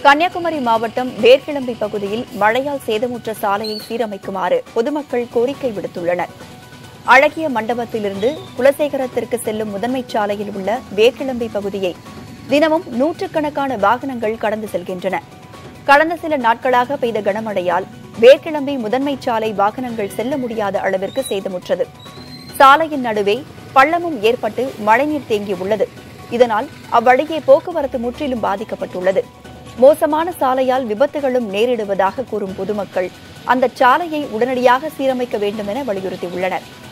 கன்னியாகுமரி மாவட்டம் வேர்கிளம்பி பகுதியில் மழையால் சேதமுற்ற சாலையை சீரமைக்குமாறு பொதுமக்கள் கோரிக்கை விடுத்துள்ளனர் அழகிய மண்டபத்திலிருந்து குலசேகரத்திற்கு செல்லும் முதன்மைச் சாலையில் உள்ள வேர்கிளம்பி பகுதியை தினமும் நூற்றுக்கணக்கான வாகனங்கள் கடந்து செல்கின்றன கடந்த சில நாட்களாக பெய்த கனமழையால் வேர்கிளம்பி முதன்மைச் சாலை வாகனங்கள் செல்ல முடியாத அளவிற்கு சேதமுற்றது சாலையின் நடுவே பள்ளமும் ஏற்பட்டு மழைநீர் தேங்கியுள்ளது இதனால் அவ்வழியே போக்குவரத்து முற்றிலும் பாதிக்கப்பட்டுள்ளது மோசமான சாலையால் விபத்துகளும் நேரிடுவதாக கூறும் பொதுமக்கள் அந்த சாலையை உடனடியாக சீரமைக்க வேண்டும் என வலியுறுத்தியுள்ளனர்